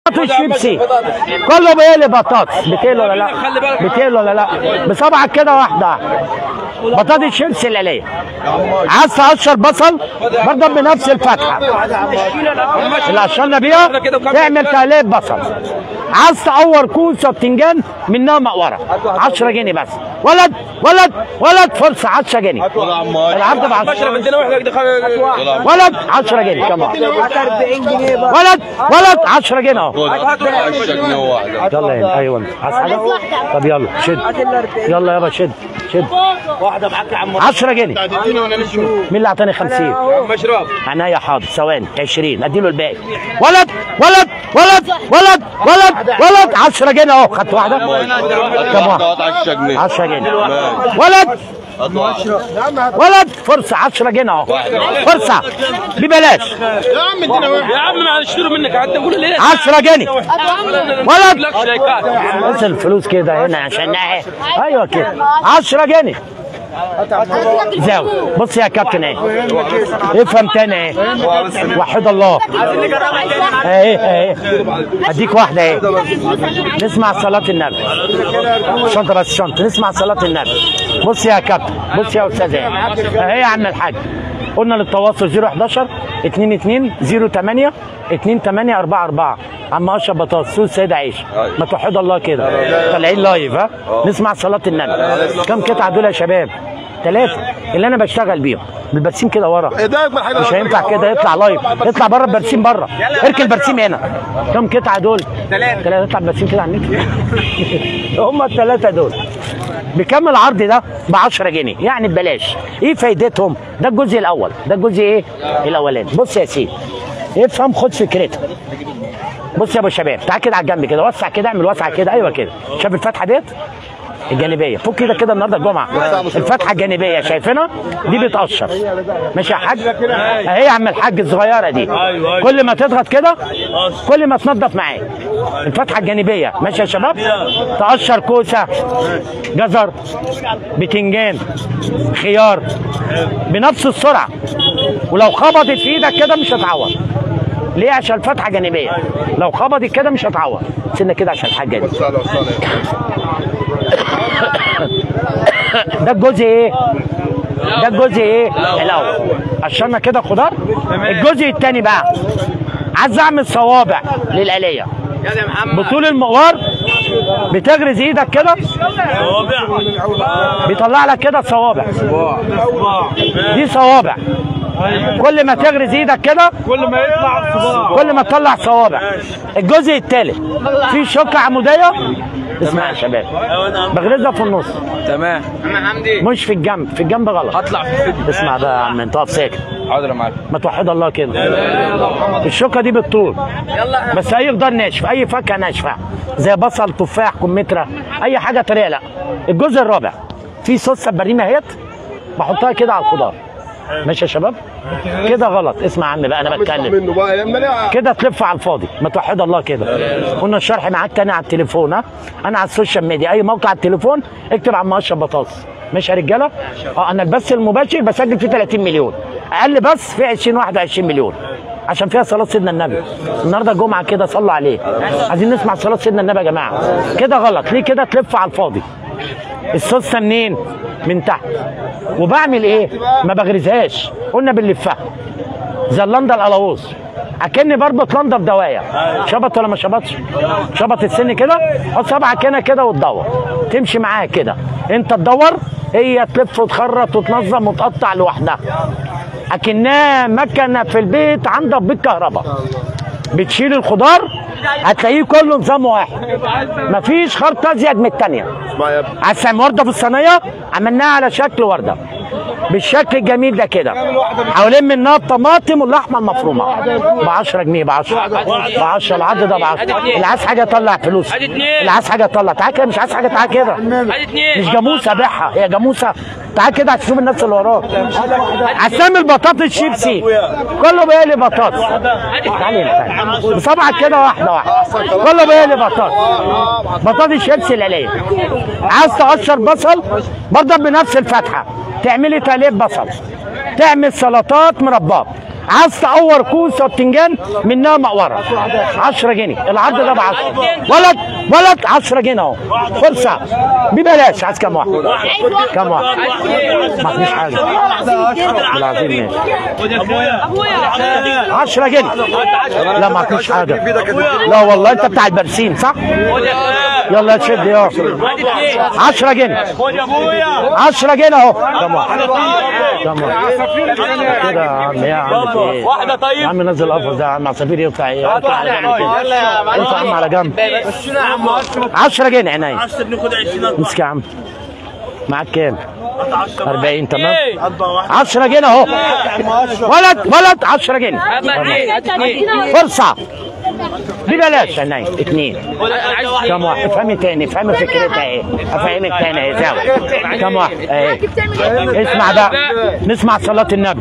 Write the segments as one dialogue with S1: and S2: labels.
S1: الشيبسي كله بيقلي بطاطس بتقل ولا لا بتقل ولا لا بصبعك كده واحده بطاطس شيبسي الآلية عايز تقشر بصل برضه بنفس الفتحه اللي قشرنا بيها تعمل تقليه بصل عايز تقور كوسه وبتنجان منها مقوره 10 جنيه بس ولد ولد ولد فرصه 10 جنيه العرض ب 10 ولد 10 جنيه كم واحد ولد ولد 10 جنيه اهو
S2: 10 جنيه واحده
S1: يلا يلا ايوه عايز حاجه طب يلا شد يلا يابا شد شد
S3: واحده معاك يا عم
S1: 10 جنيه مين اللي اعطاني 50
S3: مشروب
S1: عينيا حاضر ثواني 20 اديله الباقي ولد ولد ولد ولد ولد ولد 10 جنيه اهو خدت واحده كم واحده
S2: 10 جنيه
S1: 10 جنيه ولد ولد فرصه 10 جنيه اهو فرصه ببلاش
S3: يا عم ما هنشتري منك حتى نقول ليه
S1: 10 جنيه ولد
S3: لك شركات
S1: بس الفلوس كده هنا عشان ايه ايوه كده 10 جنيه زاوي بص يا كابتن ايه افهم تاني ايه وحد الله ايه ايه اديك واحده ايه نسمع صلاه النبي شنطه بس شنطه نسمع صلاه النبي بص يا كابتن بص يا استاذ ايه ايه يا عم الحاج قلنا للتواصل 011 22 08 28 44 عم اشرف بطاطس سوق سيد عيش ما توحد الله كده طالعين لايف ها نسمع صلاه النبي كم قطعه دول يا شباب ثلاثة اللي انا بشتغل بيهم بالبرسيم كده ورا مش هينفع كده يطلع لايف يطلع بره البرسيم بره اركن البرسيم هنا كم قطعه دول؟ ثلاثة ثلاثة يطلع البرسيم كده على النت هم الثلاثة دول بكم العرض ده؟ ب 10 جنيه يعني ببلاش ايه فايدتهم؟ ده الجزء الاول ده الجزء ايه؟ الاولاني بص يا سيدي افهم خد فكرتها بص يا ابو شباب تعال كده على الجنب كده وسع كده اعمل وسعه كده ايوه كده شايف الفتحه ديت الجانبيه فوق كده كده النهارده الجمعه الفتحه الجانبيه شايفينها دي بتقشر ماشي يا حاج اهي يا عم الحاج الصغيره دي كل ما تضغط كده كل ما تنضف معاك الفتحه الجانبيه ماشي يا شباب تقشر كوسه جزر بتنجان خيار بنفس السرعه ولو خبطت في ايدك كده مش هتعور ليه عشان الفتحه جانبيه لو خبطت كده مش هتعور سنه كده عشان الحاجه دي ده الجزء ايه ده الجزء ايه الاول قشرنا كده خضار الجزء الثاني بقى عايز اعمل صوابع للآلية بطول المقوار بتغرز ايدك كده بيطلع لك كده صوابع دي صوابع كل ما تغرز ايدك كده
S3: كل ما يطلع صباع
S1: كل ما تطلع صوابع الجزء الثالث في شقة عمودية اسمع يا شباب بغرزها في النص
S3: تمام
S1: مش في الجنب في الجنب غلط
S3: هطلع في الفيديو
S1: اسمع بقى يا عم انت اقف ساكت
S3: حاضر يا معلم
S1: ما توحد الله كده الشوكه دي بالطول بس اي خضار ناشف اي فاكهه ناشفه زي بصل تفاح كمثرى اي حاجه طريه لا الجزء الرابع في صوص سبريمه اهيت بحطها كده على الخضار ماشي يا شباب كده غلط اسمع يا عم بقى انا بتكلم
S2: منه بقى لما انا
S1: كده تلف على الفاضي ما توحد الله كده قلنا الشرح معاك تاني على التليفون ها انا على السوشيال ميديا اي موقع على التليفون اكتب عم اشرف بطاطس ماشي يا رجاله اه انا البث المباشر بسجل فيه 30 مليون اقل بس في 20 21 مليون عشان فيها صلاه سيدنا النبي النهارده جمعه كده صلوا عليه عايزين نسمع صلاه سيدنا النبي يا جماعه كده غلط ليه كده تلف على الفاضي الصوصه منين من تحت وبعمل ايه ما بغرزهاش قلنا بنلفها زي اللندا القلاووز اكني بربط لندا بدوايه شبط ولا ما شبطش شبط السن كده حط صبعك هنا كده وتدور تمشي معاها كده انت تدور هي تلف وتخرط وتنظم وتقطع لوحدها اكنها مكنه في البيت عندك بيت كهرباء بتشيل الخضار هتلاقيه كله نظام واحد مفيش خرطه ازيد من الثانيه
S2: اسمع يا ابني
S1: عشان ورده في الصينيه عملناها على شكل ورده بالشكل الجميل ده كده حوالين منها الطماطم واللحمه المفرومه ب 10 جنيه ب 10 ب 10 العرض ده ب 10 اللي عايز حاجه يطلع فلوس
S3: ادي اتنين.
S1: اللي عايز حاجه يطلع تعال كده مش عايز حاجه تعال كده
S3: ادي اتنين
S1: مش جاموسه بيعها هي جاموسه تعال كده عشان تشوف الناس اللي وراك عشان البطاطس شيبسي كله بيقلي بطاطس تعالي هنا، تعالي. بصبعك كده واحده واحده كله بيقلي بطاطس بطاطس شيبسي الاليه عايز تقشر بصل برضه بنفس الفتحه تعملي تقليب بصل تعمل سلطات مربى عايز تقور كوسه وبتنجان منها مقوره 10 جنيه العرض ده ب 10 ولد ولد 10 جنيه اهو فرصه ببلاش عايز كام واحد؟ كام واحد؟ ما فيش حاجه بالعظيم ماشي 10 جنيه لا ما فيش حاجه لا والله انت بتاع البرسيم صح؟ يلا تشد يا 10 جنيه 10 جنيه اهو كم واحد كم واحد كده يا عم يا عم في ايه؟
S3: واحدة طيب
S1: يا عم نزل قفص ده يا عم عصافير يطلع ايه؟ يطلع على جنب كده انت يا عم على جنب 10 جنيه عينيا
S3: بناخد 20
S1: مسك يا عم معاك كام؟ 40 تمام 10 جنيه اهو ولد ولد 10 جنيه فرصه ببلاش عينيا اثنين كم واحد افهمي تاني افهمي فكرتها ايه افهمك تاني ايه زاوية كم واحد ايه اسمع بقى نسمع صلاة النبي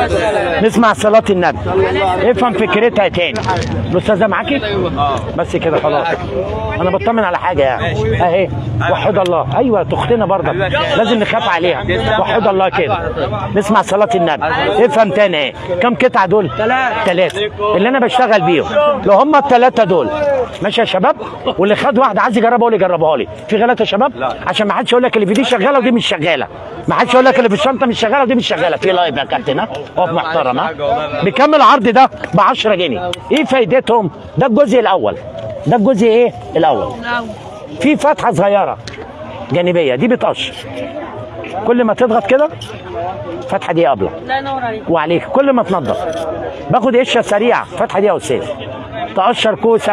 S1: نسمع صلاة النبي افهم فكرتها تاني الاستاذة معاكي بس كده خلاص انا بطمن على حاجة يعني اهي وحد الله ايوه تختنا برضك لازم نخاف عليها وحد الله كده نسمع صلاة النبي افهم تاني ايه كم قطعة دول ثلاثة اللي انا بشتغل بيهم لو هم الثلاثة دول ماشي يا شباب واللي خد واحد عايز يجربها هو اللي يجربها لي في غلط يا شباب عشان ما حدش يقول لك اللي في دي شغاله ودي مش شغاله ما حدش يقول لك اللي في الشنطه مش شغاله ودي مش شغاله في لايف يا كابتن ها اقف محترم ها بكم العرض ده ب 10 جنيه ايه فايدتهم ده الجزء الاول ده الجزء ايه الاول في فتحه صغيره جانبيه دي بتقشر كل ما تضغط كده الفتحه دي قابله
S4: الله ينور عليك
S1: وعليك كل ما تنضف باخد قشه سريعه الفتحه دي يا استاذ تقشر كوسه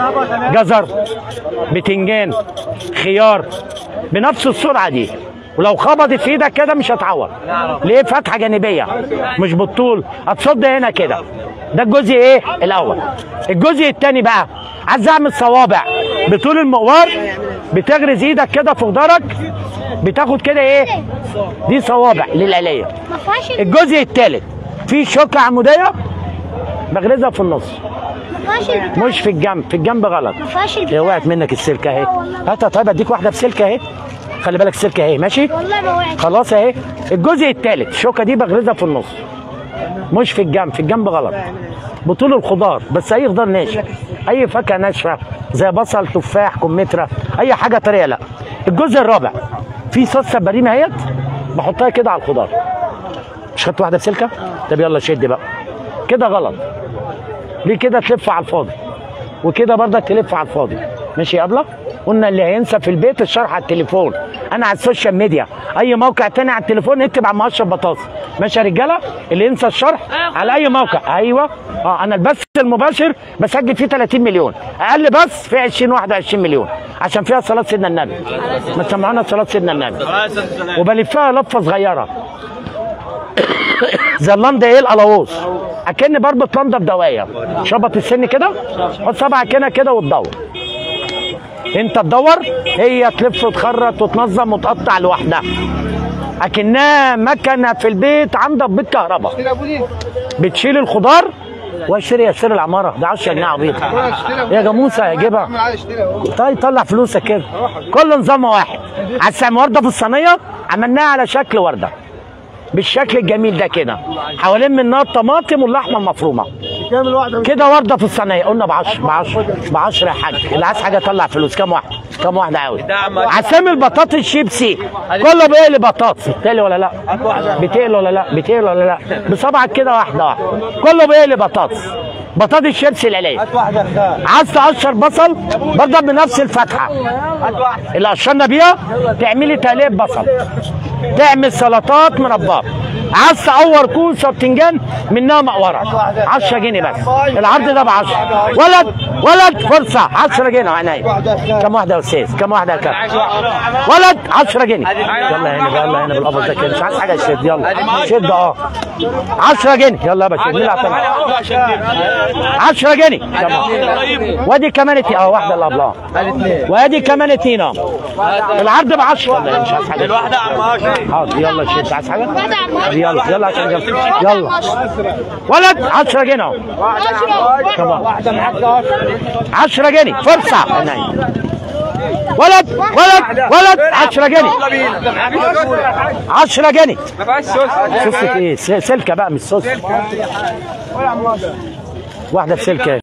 S1: جزر بتنجان خيار بنفس السرعه دي ولو خبطت في ايدك كده مش هتعور ليه فتحه جانبيه مش بالطول هتصد هنا كده ده الجزء ايه الاول الجزء الثاني بقى عايز اعمل صوابع بطول المقوار بتغرز ايدك كده في خضارك بتاخد كده ايه دي صوابع للآلية
S4: ما فيهاش
S1: الجزء الثالث في شوكة عمودية بغرزها في النص
S4: ما فيهاش
S1: مش في الجنب في الجنب غلط
S4: ما فيهاش
S1: هي
S4: البتاع.
S1: وقعت منك السلكة اهي هاتها طيب اديك واحدة بسلكة اهي خلي بالك السلكة اهي ماشي
S4: والله ما وقعت
S1: خلاص اهي الجزء الثالث الشوكة دي بغرزها في النص مش في الجنب في الجنب غلط بطول الخضار بس اي خضار ناشف اي فاكهه ناشفه زي بصل تفاح كمثرى اي حاجه طريه لا الجزء الرابع في صوص سباريمه اهيت بحطها كده على الخضار مش خدت واحده بسلكه طب يلا شد بقى كده غلط ليه كده تلف على الفاضي وكده برضك تلف على الفاضي ماشي يا ابله قلنا اللي هينسى في البيت الشرح على التليفون انا على السوشيال ميديا اي موقع تاني على التليفون اكتب عم اشرف بطاطس ماشي يا رجاله اللي ينسى الشرح على اي موقع ايوه اه انا البث المباشر بسجل فيه 30 مليون اقل بس في 20 21 مليون عشان فيها صلاه سيدنا النبي ما تسمعونا صلاه سيدنا النبي وبلفها لفه صغيره زي اللندا ايه القلاووز اكن بربط لندا بدوايه شبط السن كده حط صبعك هنا كده وتدور انت تدور هي تلف وتخرط وتنظم وتقطع لوحدها اكنها مكنه في البيت عندك بيت كهرباء بتشيل الخضار واشتري يا اشتري العماره ده 10 جنيه عبيط يا جاموسه هجيبها طيب طلع فلوسك كده كل نظام واحد عشان ورده في الصينيه عملناها على شكل ورده بالشكل الجميل ده كده حوالين منها الطماطم واللحمه المفرومه كده ورده في الصينيه قلنا ب 10 ب 10 ب 10 يا حاج اللي عايز حاجه طلع فلوس كام واحد كام واحده عاوز عسام البطاطس شيبسي كله بيقلي بطاطس بتقلي ولا لا بتقلي ولا لا بتقلي ولا لا بصبعك كده واحده واحده كله بيقلي بطاطس بطاطس شيبسي العليه عايز تقشر بصل برضه بنفس الفتحه اللي قشرنا بيها تعملي تقليه بصل تعمل سلطات مربى عايز تقور كوسه بتنجان منها مقوره 10 جنيه بس العرض ده ب 10 ولد ولد فرصه 10 جنيه عينيا كم واحده يا استاذ كم واحده يا كابتن ولد 10 جنيه يلا هنا بقى يلا هنا بالقبض ده كده مش عايز حاجه شد يلا شد اه 10 جنيه يلا يا باشا نلعب تاني 10 جنيه تمام وادي كمان اتنين اه واحده اللي قبلها وادي كمان اتنين اه العرض ب 10 يلا مش عايز حاجه الواحده حاضر يلا شد عايز حاجه يلا يلا عشان يلا يلا ولد 10 جنيه اهو تمام 10 جنيه فرصه عينيا ولد ولد ولد 10 جنيه 10 جنيه
S3: ما فيهاش سوس
S1: سوسة ايه س- سلكه بقى مش سوسه واحده بسلكه